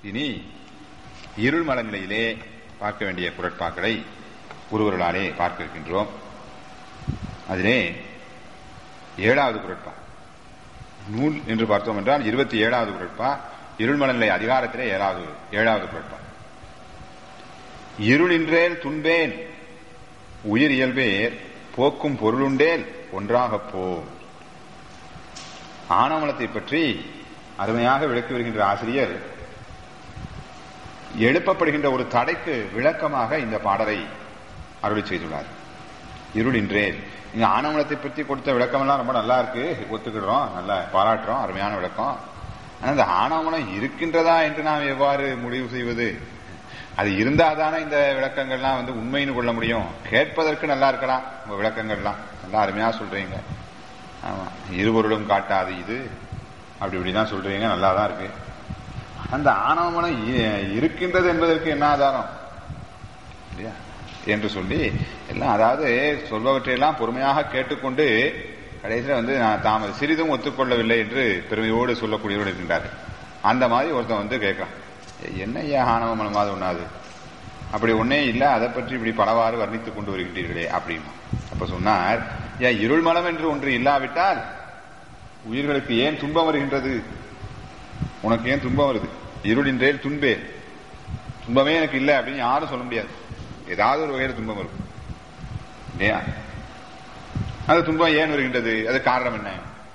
இனி இருள்மல நிலையிலே பார்க்க வேண்டிய குரட்பாக்களை ஒருவர்களாலே பார்க்க இருக்கின்றோம் அதிலே ஏழாவது குரட்பா நூல் என்று பார்த்தோம் என்றால் இருபத்தி ஏழாவது குரட்பா இருள்மல நிலை அதிகாரத்திலே ஏழாவது ஏழாவது குரட்பா இருளின்றேல் துன்பேன் உயிர் இயல்பேர் போக்கும் பொருளுண்டேல் ஒன்றாகப் போ ஆணவமலத்தை பற்றி அருமையாக விளக்கி வருகின்ற ஆசிரியர் எழுப்பப்படுகின்ற ஒரு தடைக்கு விளக்கமாக இந்த பாடலை அருளி செய்துள்ளார் இருளின்றேல் இங்க ஆணவமலத்தை பற்றி கொடுத்த விளக்கமெல்லாம் ரொம்ப நல்லா இருக்கு ஒத்துக்கிடுறோம் நல்லா பாராட்டுறோம் அருமையான விளக்கம் ஆனா இந்த ஆணவமலம் இருக்கின்றதா என்று நாம் எவ்வாறு முடிவு செய்வது அது இருந்தாதானே இந்த விளக்கங்கள்லாம் வந்து உண்மைன்னு கொள்ள முடியும் கேட்பதற்கு நல்லா இருக்கலாம் உங்க விளக்கங்கள்லாம் நல்லா அருமையா சொல்றீங்க ஆமா இருவருடும் காட்டாது இது அப்படி இப்படிதான் சொல்றீங்க நல்லா தான் இருக்கு அந்த ஆணவமனம் இ- இருக்கின்றது என்பதற்கு என்ன ஆதாரம் இல்லையா என்று சொல்லி எல்லாம் அதாவது சொல்பவற்றையெல்லாம் பொறுமையாக கேட்டுக்கொண்டு கடைசியில் வந்து நான் தாம் அது சிறிதும் ஒத்துக்கொள்ளவில்லை என்று பெருமையோடு சொல்லக்கூடியவர்கள் இருக்கின்றார்கள் அந்த மாதிரி ஒருத்தன் வந்து கேட்கறான் "ஏய், என்ன ஐயா ஆணவமனம் அது ஒண்ணாது அப்படி ஒன்னே இல்ல அதை பற்றி இப்படி பலவாறு வர்ணித்துக் கொண்டு வருகின்றீர்களே அப்படின்னா அப்ப சொன்னார் ஏன் இருள்மலம் என்று ஒன்று இல்லாவிட்டால் உயிர்களுக்கு ஏன் துன்பம் வருகின்றது உனக்கு ஏன் துன்பம் வருது இருளின்றேல் துன்பே துன்பமே எனக்கு இல்லை அப்படின்னு யாரும் சொல்ல முடியாது ஏதாவது ஒரு வகையில் துன்பம் வரும் இல்லையா அந்த துன்பம் ஏன் வருகின்றது அது காரணம் என்ன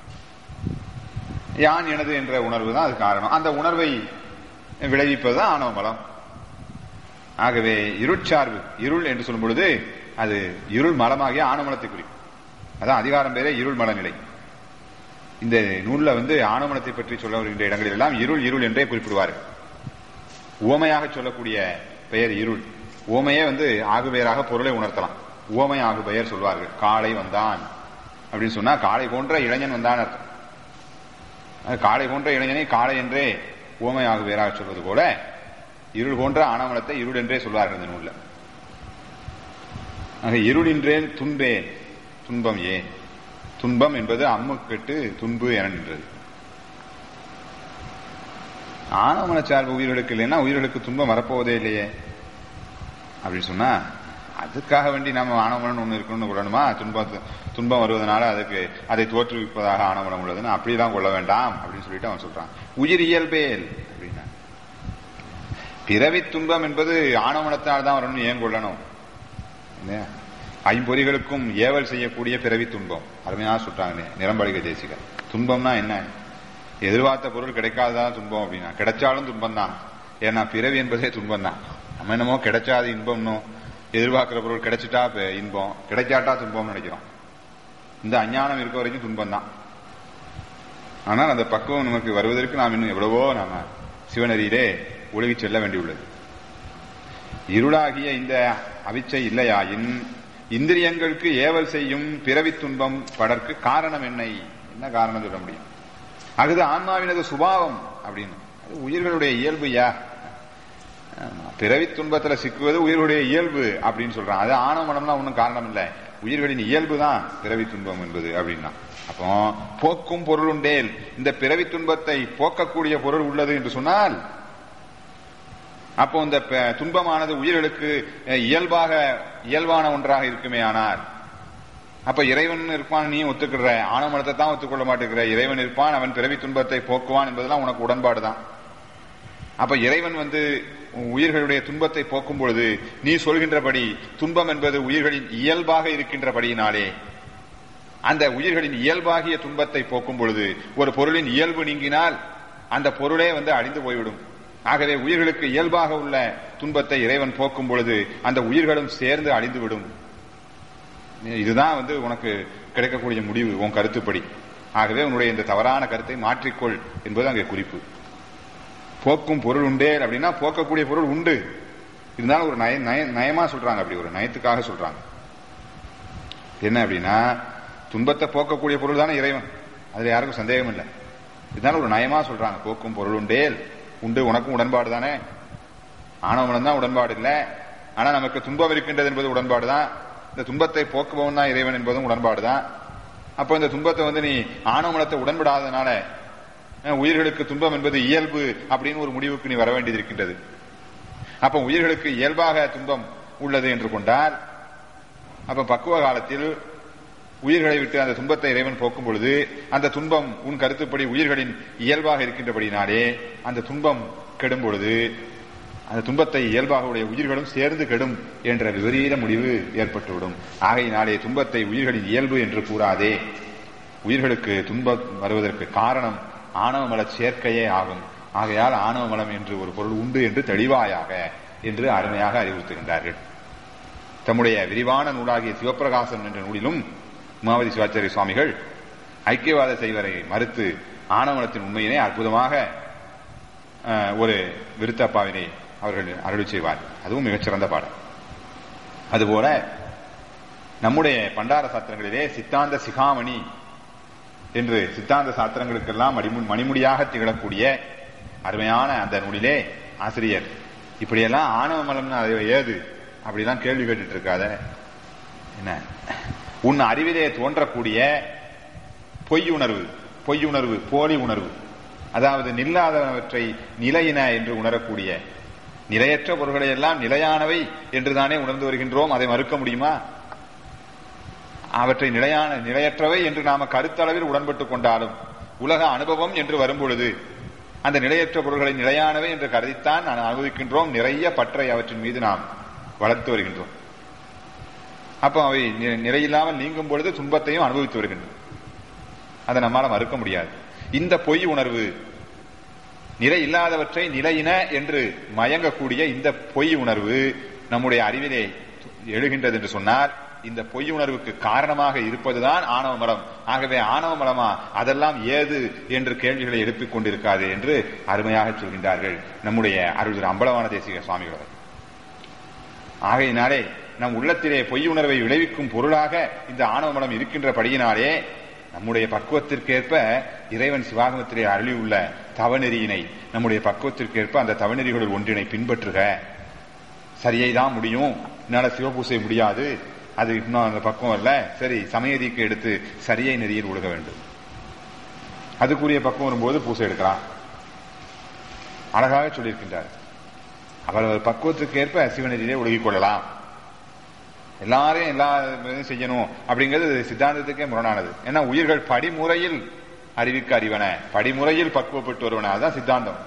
யான் எனது என்ற உணர்வு தான் அது காரணம் அந்த உணர்வை விளைவிப்பதுதான் ஆணவ மலம் ஆகவே இருட்சார்பு இருள் என்று சொல்லும் பொழுது அது இருள் மலமாகிய ஆணவமலத்தை குறிக்கும் அதான் அதிகாரம் பேரே இருள் மல நிலை இந்த நூல்ல வந்து ஆணவமலத்தை பற்றி சொல்ல வருகின்ற இடங்களில் எல்லாம் இருள் இருள் என்றே குறிப்பிடுவார்கள் உவமையாக சொல்லக்கூடிய பெயர் இருள் உவமையே வந்து ஆகுபெயராக பொருளை உணர்த்தலாம் உவமை ஆகுபெயர் சொல்வார்கள் காளை வந்தான் அப்படின்னு சொன்னா காளை போன்ற இளைஞன் வந்தான் அர்த்தம் அது காளை போன்ற இளைஞனை காளை என்றே உவமை ஆகுபெயராக சொல்வது போல இருள் போன்ற ஆணவமலத்தை இருள் என்றே சொல்வார்கள் இந்த நூல்ல ஆக இருளின்றேன் துன்பேன் துன்பம் ஏன் துன்பம் என்பது அம்முக்கெட்டு துன்பு என நின்றது ஆணவமன சார்பு உயிர்களுக்கு இல்லைன்னா உயிர்களுக்கு துன்பம் வரப்போவதே இல்லையே அப்படின்னு சொன்னா அதுக்காக வேண்டி நம்ம ஆணவமனம் ஒண்ணு இருக்கணும்னு கொள்ளணுமா துன்பம் துன்பம் வருவதனால அதுக்கு அதை தோற்றுவிப்பதாக ஆணவமனம் உள்ளதுன்னு அப்படிலாம் கொள்ள வேண்டாம் அப்படின்னு சொல்லிட்டு அவன் சொல்றான் உயிர் இயல்பேல் அப்படின்னா பிறவி துன்பம் என்பது ஆணவமனத்தால் தான் வரணும்னு ஏன் கொள்ளணும் இல்லையா? ஐம்பொறிகளுக்கும் ஏவல் செய்யக்கூடிய பிறவி துன்பம் அருமையாக சொல்றாங்க நிரம்பலிக தேசிகர் துன்பம்னா என்ன எதிர்பார்த்த பொருள் கிடைக்காததான் துன்பம் அப்படின்னா கிடைச்சாலும் துன்பம் தான் ஏன்னா பிறவி என்பதே துன்பம் தான் நம்ம என்னமோ கிடைச்சாது இன்பம்னோ எதிர்பார்க்கிற பொருள் கிடைச்சிட்டா ப- இன்பம் கிடைக்காட்டா துன்பம்னு நினைக்கிறோம் இந்த அஞ்ஞானம் இருக்க வரைக்கும் துன்பம் தான் ஆனால் அந்த பக்குவம் நமக்கு வருவதற்கு நாம் இன்னும் எவ்வளவோ நாம சிவநெறியிலே ஒழுகி செல்ல வேண்டியுள்ளது இருளாகிய இந்த அவிச்சை இல்லையாயின் இந்திரியங்களுக்கு ஏவல் செய்யும் பிறவி துன்பம் படற்கு காரணம் என்ன என்ன காரணம் சொல்ல முடியும் அது ஆன்மாவினது சுபாவம் அப்படின்னு அது உயிர்களுடைய இயல்பு யா ஆமா, பிறவி துன்பத்துல சிக்குவது உயிர்களுடைய இயல்பு அப்படின்னு சொல்றான் அது ஆணவமனம்லாம் ஒன்றும் காரணம் இல்லை உயிர்களின் இயல்பு தான் பிறவி துன்பம் என்பது அப்படின்னா அப்போ போக்கும் பொருள் உண்டேல் இந்த பிறவி துன்பத்தை போக்கக்கூடிய பொருள் உள்ளது என்று சொன்னால் அப்போ இந்த ப- துன்பமானது உயிர்களுக்கு அஹ், இயல்பாக இயல்பான ஒன்றாக இருக்குமே ஆனால் அப்ப இறைவன் இருப்பான் நீ ஒத்துக்கிற ஆணவமனத்தை தான் ஒத்துக்கொள்ள மாட்டேங்கிற இறைவன் இருப்பான் அவன் பிறவி துன்பத்தை போக்குவான் என்பதெல்லாம் உனக்கு உடன்பாடு தான் அப்ப இறைவன் வந்து உயிர்களுடைய துன்பத்தை போக்கும் பொழுது நீ சொல்கின்றபடி துன்பம் என்பது உயிர்களின் இயல்பாக இருக்கின்றபடியினாலே அந்த உயிர்களின் இயல்பாகிய துன்பத்தை போக்கும் பொழுது ஒரு பொருளின் இயல்பு நீங்கினால் அந்த பொருளே வந்து அழிந்து போய்விடும் ஆகவே உயிர்களுக்கு இயல்பாக உள்ள துன்பத்தை இறைவன் போக்கும் பொழுது அந்த உயிர்களும் சேர்ந்து அழிந்துவிடும் இதுதான் வந்து உனக்கு கிடைக்கக்கூடிய முடிவு உன் கருத்துப்படி ஆகவே உன்னுடைய இந்த தவறான கருத்தை மாற்றிக்கொள் என்பது அங்கே குறிப்பு போக்கும் பொருள் உண்டே அப்படின்னா போக்கக்கூடிய பொருள் உண்டு இருந்தாலும் ஒரு நய நய நயமா சொல்றாங்க அப்படி ஒரு நயத்துக்காக சொல்றாங்க என்ன அப்படின்னா துன்பத்தை போக்கக்கூடிய பொருள் தானே இறைவன் அதுல யாருக்கும் சந்தேகம் இல்லை இருந்தாலும் ஒரு நயமா சொல்றாங்க போக்கும் பொருள் உண்டேல் உண்டு உனக்கும் உடன்பாடு தானே ஆணவமனம் தான் உடன்பாடு இல்லை ஆனா நமக்கு துன்பம் இருக்கின்றது என்பது உடன்பாடு தான் இந்த துன்பத்தை போக்குபவன் தான் இறைவன் என்பதும் உடன்பாடு தான் அப்போ இந்த துன்பத்தை வந்து நீ ஆணவமனத்தை உடன்படாதனால அஹ், உயிர்களுக்கு துன்பம் என்பது இயல்பு அப்படின்னு ஒரு முடிவுக்கு நீ வர வேண்டியது இருக்கின்றது அப்ப உயிர்களுக்கு இயல்பாக துன்பம் உள்ளது என்று கொண்டால் அப்ப பக்குவ காலத்தில் உயிர்களை விட்டு அந்த துன்பத்தை இறைவன் போக்கும் பொழுது அந்த துன்பம் உன் கருத்துப்படி உயிர்களின் இயல்பாக இருக்கின்றபடினாலே அந்த துன்பம் கெடும் பொழுது அந்த துன்பத்தை இயல்பாக உடைய உயிர்களும் சேர்ந்து கெடும் என்ற விபரீத முடிவு ஏற்பட்டுவிடும் ஆகையினாலே துன்பத்தை உயிர்களின் இயல்பு என்று கூறாதே உயிர்களுக்கு துன்பம் வருவதற்கு காரணம் ஆணவ மல சேர்க்கையே ஆகும் ஆகையால் ஆணவ மலம் என்று ஒரு பொருள் உண்டு என்று தெளிவாயாக என்று அருமையாக அறிவுறுத்துகின்றார்கள் தம்முடைய விரிவான நூலாகிய சிவப்பிரகாசம் என்ற நூலிலும் உமாவதி சிவாச்சாரிய சுவாமிகள் ஐக்கியவாத செய்வரை மறுத்து ஆணவமலத்தின் உண்மையினை அற்புதமாக அஹ், ஒரு விருத்தப்பாவினை அவர்கள் அருள் செய்வார் அதுவும் மிகச்சிறந்த பாடம் அதுபோல நம்முடைய பண்டார சாஸ்திரங்களிலே சித்தாந்த சிகாமணி என்று சித்தாந்த சாஸ்திரங்களுக்கெல்லாம் மணிமு- மணிமுடியாக திகழக்கூடிய அருமையான அந்த நூலிலே ஆசிரியர் இப்படியெல்லாம் ஆணவ மலம்னு அது ஏது அப்படிலாம் கேள்வி கேட்டுட்டு இருக்காத என்ன உன் அறிவிலே தோன்றக்கூடிய பொய் உணர்வு பொய் உணர்வு போலி உணர்வு அதாவது நில்லாதவற்றை நிலையின என்று உணரக்கூடிய நிலையற்ற பொருள்களை எல்லாம் நிலையானவை என்றுதானே உணர்ந்து வருகின்றோம் அதை மறுக்க முடியுமா அவற்றை நிலையான நிலையற்றவை என்று நாம கருத்தளவில் உடன்பட்டுக் கொண்டாலும் உலக அனுபவம் என்று வரும்பொழுது அந்த நிலையற்ற பொருள்களை நிலையானவை என்று கருதித்தான் நாம் அனுபவிக்கின்றோம் நிறைய பற்றை அவற்றின் மீது நாம் வளர்த்து வருகின்றோம் அப்போ அவை நி- நிறையில்லாமல் நீங்கும் பொழுது துன்பத்தையும் அனுபவித்து வருகின்றோம் அதை நம்மால மறுக்க முடியாது இந்த பொய் உணர்வு நிலை இல்லாதவற்றை நிலையின என்று மயங்கக்கூடிய இந்த பொய் உணர்வு நம்முடைய அறிவிலே எழுகின்றது என்று சொன்னால் இந்த பொய் உணர்வுக்கு காரணமாக இருப்பதுதான் ஆணவ மலம் ஆகவே ஆணவ மலமா அதெல்லாம் ஏது என்று கேள்விகளை எழுப்பிக் கொண்டிருக்காது என்று அருமையாக சொல்கின்றார்கள் நம்முடைய அருள் திரு அம்பலவான தேசிக சுவாமிகள் அவர்கள். ஆகையினாலே நம் உள்ளத்திலே பொய் உணர்வை விளைவிக்கும் பொருளாக இந்த ஆணவ மலம் இருக்கின்றபடியினாலே நம்முடைய பக்குவத்திற்கேற்ப இறைவன் சிவாகமத்திலே அருளியுள்ள தவநெறியினை நம்முடைய பக்குவத்திற்கேற்ப அந்த தவநெறிகளுள் ஒன்றினை பின்பற்றுக சரியை தான் முடியும் என்னால சிவபூசை முடியாது அது இன்னும் அந்த பக்குவம் இல்ல சரி சமயதிக்கு எடுத்து சரியை நெறியில் ஒழுக வேண்டும் அதுக்குரிய பக்குவம் வரும்போது பூசை எடுக்கலாம் அழகாக சொல்லியிருக்கின்றார் அவரவர் பக்குவத்துக்கு ஏற்ப சிவநெறியிலே ஒழுகிக் கொள்ளலாம் எல்லாரையும் எல்லா இதையும் செய்யணும் அப்படிங்கிறது சித்தாந்தத்துக்கே முரணானது ஏன்னா உயிர்கள் படிமுறையில் அறிவிக்க அறிவன படிமுறையில் பக்குவப்பட்டு வருவன அதுதான் சித்தாந்தம்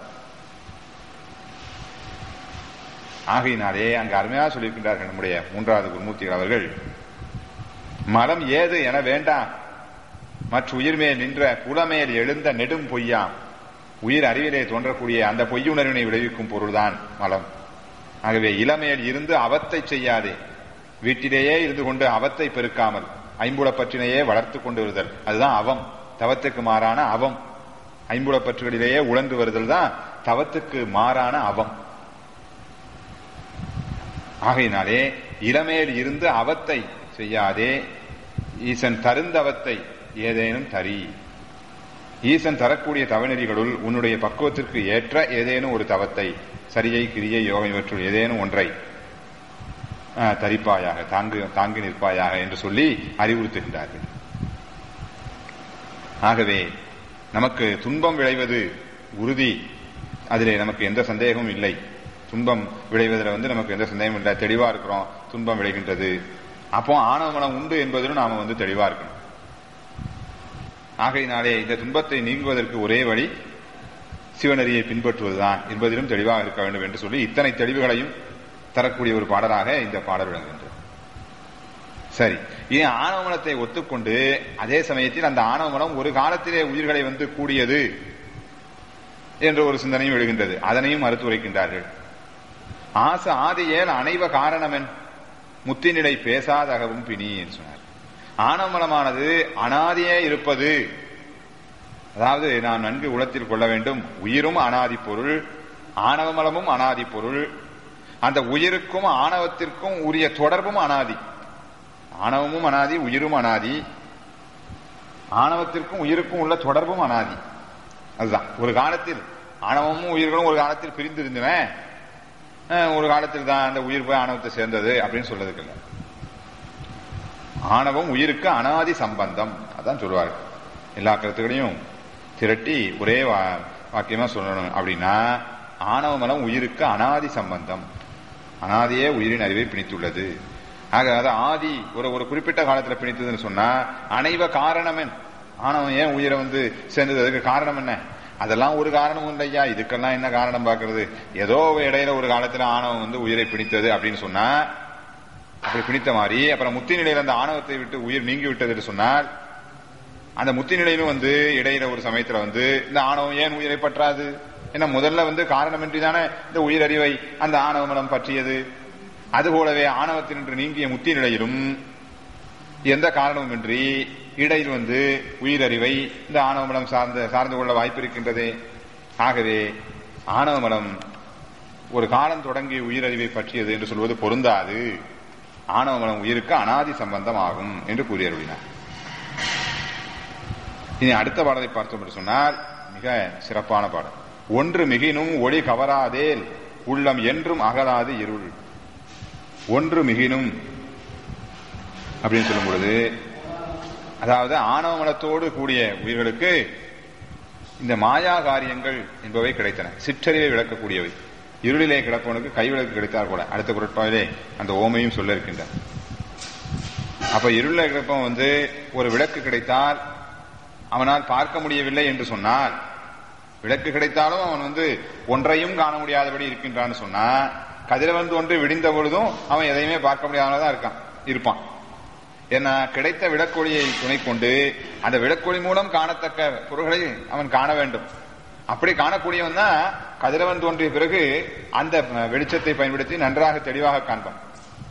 ஆகையினாலே அங்கு அருமையாக சொல்லியிருக்கின்றார்கள் நம்முடைய மூன்றாவது குருமூர்த்திகள் அவர்கள் மலம் ஏது என வேண்டாம் மற்ற உயிர்மேல் நின்ற புலமேல் எழுந்த நெடும் பொய்யாம் உயிர் அறிவிலே தோன்றக்கூடிய அந்த பொய்யுணர்வினை விளைவிக்கும் பொருள்தான் மலம் ஆகவே இளமையில் இருந்து அவத்தை செய்யாதே வீட்டிலேயே இருந்து கொண்டு அவத்தை பெருக்காமல் ஐம்புல பற்றினையே வளர்த்து கொண்டு வருதல் அதுதான் அவம் தவத்துக்கு மாறான அவம் ஐம்புல பற்றுகளிலேயே உழந்து வருதல் தான் தவத்துக்கு மாறான அவம் ஆகையினாலே இளமையில் இருந்து அவத்தை செய்யாதே ஈசன் தருந்தவத்தை ஏதேனும் தரி ஈசன் தரக்கூடிய தவநெறிகளுள் உன்னுடைய பக்குவத்திற்கு ஏற்ற ஏதேனும் ஒரு தவத்தை சரியை கிரியை யோகம் இவற்றுள் ஏதேனும் ஒன்றை ஆஹ், தரிப்பாயாக தாங்கு தாங்கி நிற்பாயாக என்று சொல்லி அறிவுறுத்துகின்றார்கள் ஆகவே நமக்கு துன்பம் விளைவது உறுதி அதிலே நமக்கு எந்த சந்தேகமும் இல்லை துன்பம் விளைவதில் வந்து நமக்கு எந்த சந்தேகமும் இல்லை தெளிவா இருக்கிறோம் துன்பம் விளைகின்றது அப்போ ஆணவ மனம் உண்டு என்பதிலும் நாம வந்து தெளிவா இருக்கணும் ஆகையினாலே இந்த துன்பத்தை நீங்குவதற்கு ஒரே வழி சிவநெறியை பின்பற்றுவதுதான் என்பதிலும் தெளிவாக இருக்க வேண்டும் என்று சொல்லி இத்தனை தெளிவுகளையும் தரக்கூடிய ஒரு பாடலாக இந்த பாடல் விளங்குகின்றது சரி ஏன் ஆணவ மனத்தை ஒத்துக்கொண்டு அதே சமயத்தில் அந்த ஆணவ மனம் ஒரு காலத்திலே உயிர்களை வந்து கூடியது என்ற ஒரு சிந்தனையும் எழுகின்றது அதனையும் மறுத்துரைக்கின்றார்கள் ஆச ஆதியேல் அனைவ காரணமென் முத்தினிடை பேசாதகவும் பிணி என்று சொன்னார் ஆணவமலமானது அனாதியே இருப்பது அதாவது நாம் நன்கு உளத்தில் கொள்ள வேண்டும் உயிரும் அனாதி பொருள் ஆணவமலமும் அனாதி பொருள் அந்த உயிருக்கும் ஆணவத்திற்கும் உரிய தொடர்பும் அனாதி ஆணவமும் அனாதி உயிரும் அனாதி ஆணவத்திற்கும் உயிருக்கும் உள்ள தொடர்பும் அனாதி அதுதான் ஒரு காலத்தில் ஆணவமும் உயிர்களும் ஒரு காலத்தில் பிரிந்திருந்தன அஹ், ஒரு காலத்தில் தான் அந்த உயிர் போய் ஆணவத்தை சேர்ந்தது அப்படின்னு சொல்றதுக்கு இல்லை ஆணவம் உயிருக்கு அனாதி சம்பந்தம் அதான் சொல்லுவார்கள் எல்லா கருத்துக்களையும் திரட்டி ஒரே வா- வாக்கியமா சொல்லணும் அப்படின்னா ஆணவ மலம் உயிருக்கு அனாதி சம்பந்தம் அனாதியே உயிரின் அறிவை பிணித்துள்ளது ஆக அது ஆதி ஒரு ஒரு குறிப்பிட்ட காலத்துல பிணித்ததுன்னு சொன்னா அனைவ காரணமென் ஆணவம் ஏன் உயிரை வந்து சேர்ந்தது அதுக்கு காரணம் என்ன அதெல்லாம் ஒரு காரணமும் இல்லையா இதுக்கெல்லாம் என்ன காரணம் பார்க்கிறது ஏதோ ஒரு இடையில ஒரு காலத்துல ஆணவம் வந்து உயிரை பிடித்தது அப்படின்னு சொன்னா அப்படி பிடித்த மாதிரி அப்புறம் முத்தி நிலையில அந்த ஆணவத்தை விட்டு உயிர் நீங்கி விட்டது என்று சொன்னால் அந்த முத்தி நிலையிலும் வந்து இடையில ஒரு சமயத்துல வந்து இந்த ஆணவம் ஏன் உயிரை பற்றாது ஏன்னா முதல்ல வந்து காரணமின்றி தானே இந்த உயிரறிவை அந்த ஆணவ மலம் பற்றியது அதுபோலவே ஆணவத்தினின்று நீங்கிய முத்தி நிலையிலும் எந்த காரணமுமின்றி இடையில் வந்து உயிரறிவை இந்த ஆணவ மலம் சார்ந்த சார்ந்து கொள்ள வாய்ப்பு இருக்கின்றது ஆகவே ஆணவ மலம் ஒரு காலம் தொடங்கி உயிரறிவை பற்றியது என்று சொல்வது பொருந்தாது ஆணவ மலம் உயிருக்கு அனாதி சம்பந்தம் ஆகும் என்று கூறியருளினார் இனி அடுத்த பாடலை பார்த்தோம் என்று சொன்னால் மிக சிறப்பான பாடல் ஒன்று மிகினும் ஒளி கவராதேல் உள்ளம் என்றும் அகலாது இருள் ஒன்று மிகினும் அப்படின்னு சொல்லும் பொழுது அதாவது ஆணவ மலத்தோடு கூடிய உயிர்களுக்கு இந்த மாயா காரியங்கள் என்பவை கிடைத்தன சிற்றறிவை விளக்கக்கூடியவை இருளிலே கிடப்பவனுக்கு கைவிளக்கு கிடைத்தால் கூட அடுத்த குரட்பாவிலே அந்த ஓமையும் சொல்ல இருக்கின்றார் அப்ப இருளிலே கிடப்பவன் வந்து ஒரு விளக்கு கிடைத்தால் அவனால் பார்க்க முடியவில்லை என்று சொன்னால் விளக்கு கிடைத்தாலும் அவன் வந்து ஒன்றையும் காண முடியாதபடி இருக்கின்றான்னு சொன்னா கதிரவன் தோன்றி விடிந்த பொழுதும் அவன் எதையுமே பார்க்க முடியாததான் இருக்கான் இருப்பான் ஏன்னா கிடைத்த விளக்கொளியை துணை கொண்டு அந்த விளக்கொளி மூலம் காணத்தக்க பொருள்களை அவன் காண வேண்டும் அப்படி காணக்கூடியவன் தான் கதிரவன் தோன்றிய பிறகு அந்த வெளிச்சத்தை பயன்படுத்தி நன்றாக தெளிவாக காண்பான்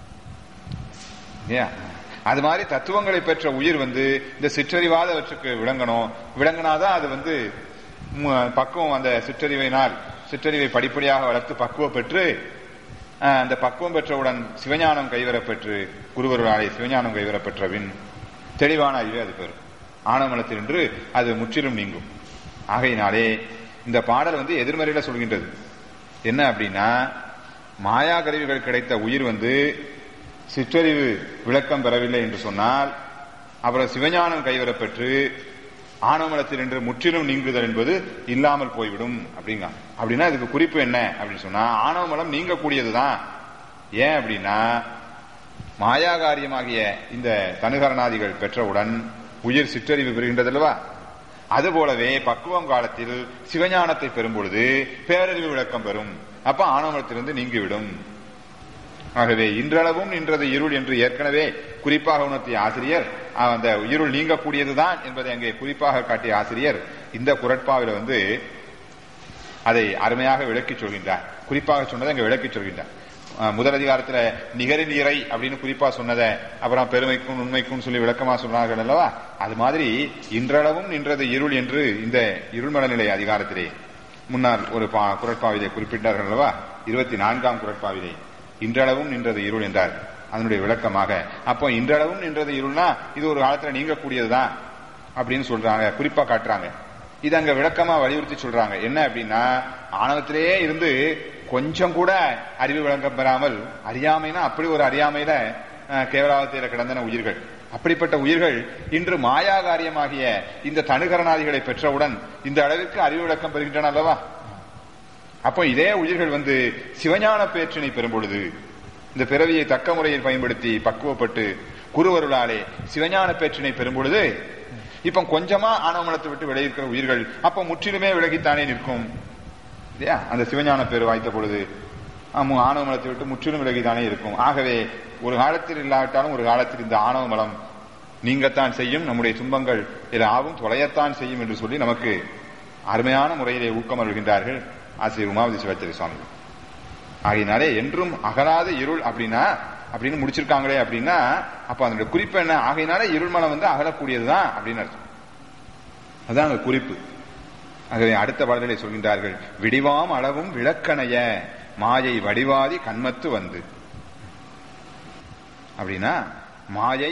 ஏன் அது மாதிரி தத்துவங்களை பெற்ற உயிர் வந்து இந்த சிற்றறிவாதவற்றுக்கு விளங்கணும் விளங்கினாதான் அது வந்து ம- பக்குவம் அந்த சிற்றறிவினால் சிற்றறிவை படிப்படியாக வளர்த்து பக்குவம் பெற்று அஹ், அந்த பக்குவம் பெற்றவுடன் சிவஞானம் கைவரப்பெற்று குருவருளாலே சிவஞானம் கைவரப்பெற்ற பின் தெளிவான அறிவை அது பெறும் ஆணவமலத்தினின்று அது முற்றிலும் நீங்கும் ஆகையினாலே இந்த பாடல் வந்து எதிர்மறையில சொல்கின்றது என்ன அப்படின்னா மாயா கருவிகள் கிடைத்த உயிர் வந்து சிற்றறிவு விளக்கம் பெறவில்லை என்று சொன்னால் அப்புறம் சிவஞானம் கைவரப்பெற்று ஆணவமலத்தில் என்று முற்றிலும் நீங்குதல் என்பது இல்லாமல் போய்விடும் அப்படிங்க அப்படின்னா இதுக்கு குறிப்பு என்ன அப்படின்னு சொன்னா ஆணவமலம் நீங்கக்கூடியதுதான் ஏன் அப்படின்னா மாயாகாரியமாகிய இந்த தனுகரணாதிகள் பெற்றவுடன் உயிர் சிற்றறிவு பெறுகின்றதல்லவா அதுபோலவே பக்குவம் காலத்தில் சிவஞானத்தை பெறும் பொழுது பேரறிவு விளக்கம் பெறும் அப்ப ஆணவமலத்திலிருந்து நீங்கிவிடும் ஆகவே இன்றளவும் நின்றது இருள் என்று ஏற்கனவே குறிப்பாக உணர்த்திய ஆசிரியர் அஹ், அந்த இருள் நீங்கக்கூடியதுதான் என்பதை அங்கே குறிப்பாக காட்டிய ஆசிரியர் இந்த குரட்பாவில வந்து அதை அருமையாக விளக்கிச் சொல்கின்றார் குறிப்பாக சொன்னதை அங்கே விளக்கிச் சொல்கின்றார் அஹ், முதல் அதிகாரத்துல நிகரில் இறை அப்படின்னு குறிப்பா சொன்னதை அப்புறம் பெருமைக்கும் உண்மைக்கும் சொல்லி விளக்கமா சொன்னார்கள் அல்லவா அது மாதிரி இன்றளவும் நின்றது இருள் என்று இந்த இருள்மலநிலை அதிகாரத்திலே முன்னால் ஒரு பா- குரட்பாவிலே குறிப்பிட்டார்கள் அல்லவா இருபத்தி நான்காம் குரட்பாவிலே இன்றளவும் நின்றது இருள் என்றார் அதனுடைய விளக்கமாக அப்போ இன்றளவும் நின்றது இருள்னா இது ஒரு காலத்துல நீங்கக்கூடியதுதான் அப்படின்னு சொல்றாங்க குறிப்பா காட்டுறாங்க இது அங்க விளக்கமா வலியுறுத்தி சொல்றாங்க என்ன அப்படின்னா ஆணவத்திலேயே இருந்து கொஞ்சம் கூட அறிவு விளக்கம் பெறாமல் அறியாமைனா அப்படி ஒரு அறியாமையில அஹ், கேவலாவத்தையில கிடந்தன உயிர்கள் அப்படிப்பட்ட உயிர்கள் இன்று மாயாகாரியமாகிய இந்த தனுகரணாதிகளை பெற்றவுடன் இந்த அளவிற்கு அறிவு விளக்கம் பெறுகின்றன அல்லவா அப்போ இதே உயிர்கள் வந்து சிவஞான பேற்றினை பெறும் பொழுது இந்த பிறவியை தக்க முறையில் பயன்படுத்தி பக்குவப்பட்டு குருவருளாலே சிவஞான பேற்றினை பெறும் பொழுது இப்ப கொஞ்சமா ஆணவமலத்தை விட்டு விலகிருக்கிற உயிர்கள் அப்ப முற்றிலுமே விலகித்தானே நிற்கும் இல்லையா அந்த சிவஞான பேர் வாய்த்த பொழுது ஆமா ஆணவ மலத்தை விட்டு முற்றிலும் விலகித்தானே இருக்கும் ஆகவே ஒரு காலத்தில் இல்லாவிட்டாலும் ஒரு காலத்தில் இந்த ஆணவ மலம் நீங்கத்தான் செய்யும் நம்முடைய துன்பங்கள் ஆவும் தொலையத்தான் செய்யும் என்று சொல்லி நமக்கு அருமையான முறையிலே ஊக்கம் அருள்கின்றார்கள் ஆசிரியர் உமாவதி சிவாச்சாரிய சுவாமி ஆகையினாலே என்றும் அகலாத இருள் அப்படின்னா அப்படின்னு முடிச்சிருக்காங்களே அப்படின்னா அப்ப அதனுடைய குறிப்பு என்ன ஆகையினாலே இருள் மலம் வந்து அகலக்கூடியதுதான் அப்படின்னு அர்த்தம் அதான் அந்த குறிப்பு ஆகவே அடுத்த பாடலை சொல்கின்றார்கள் விடிவாம் அளவும் விளக்கணைய மாயை வடிவாதி கண்மத்து வந்து அப்படின்னா மாயை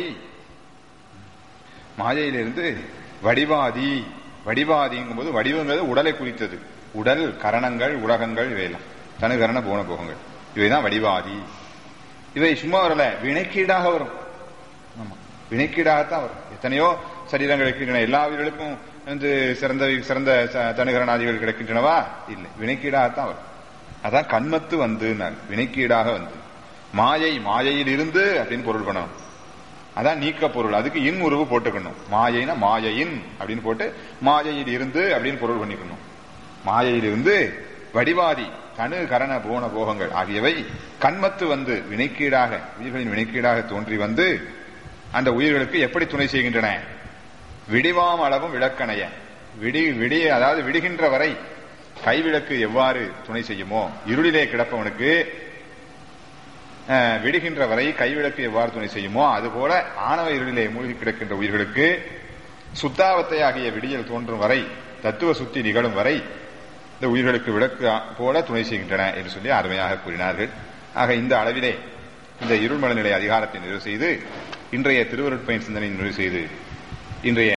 மாயையிலிருந்து வடிவாதி வடிவாதிங்கும் போது வடிவங்கிறது உடலை குறித்தது உடல் கரணங்கள் உலகங்கள் இவையெல்லாம் தனுகரண போன போகங்கள் இவைதான் வடிவாதி இவை சும்மா வரல வினைக்கீடாக வரும் ஆமா வினைக்கீடாகத்தான் வரும் எத்தனையோ சரீரங்கள் இருக்கின்றன எல்லா உயிர்களுக்கும் வந்து சிறந்த சிறந்த ச- தனுகரணாதிகள் கிடைக்கின்றனவா இல்லை வினைக்கீடாகத்தான் வரும் அதான் கண்மத்து வந்து வினைக்கீடாக வந்து மாயை மாயையில் இருந்து அப்படின்னு பொருள் பண்ணணும் அதான் நீக்க பொருள் அதுக்கு இன் உருவு போட்டுக்கணும் மாயைனா மாயையின் அப்படின்னு போட்டு மாயையில் இருந்து அப்படின்னு பொருள் பண்ணிக்கணும் மாயையில் இருந்து வடிவாதி தனு கரண போன போகங்கள் ஆகியவை கண்மத்து வந்து வினைக்கீடாக உயிர்களின் வினைக்கீடாக தோன்றி வந்து அந்த உயிர்களுக்கு எப்படி துணை செய்கின்றன விடிவாம் அளவும் விளக்கணைய விடி விடிய அதாவது விடுகின்ற வரை கைவிளக்கு எவ்வாறு துணை செய்யுமோ இருளிலே கிடப்பவனுக்கு அஹ், விடுகின்ற வரை கைவிளக்கு எவ்வாறு துணை செய்யுமோ அதுபோல ஆணவ இருளிலே மூழ்கி கிடக்கின்ற உயிர்களுக்கு சுத்தாவத்தை ஆகிய விடியல் தோன்றும் வரை தத்துவ சுத்தி நிகழும் வரை இந்த உயிர்களுக்கு விளக்கு போல துணை செய்கின்றன என்று சொல்லி அருமையாக கூறினார்கள் ஆக இந்த அளவிலே இந்த இருள்மல நிலை அதிகாரத்தை நிறைவு செய்து இன்றைய திருவருட்பயன் சிந்தனை நிறைவு செய்து இன்றைய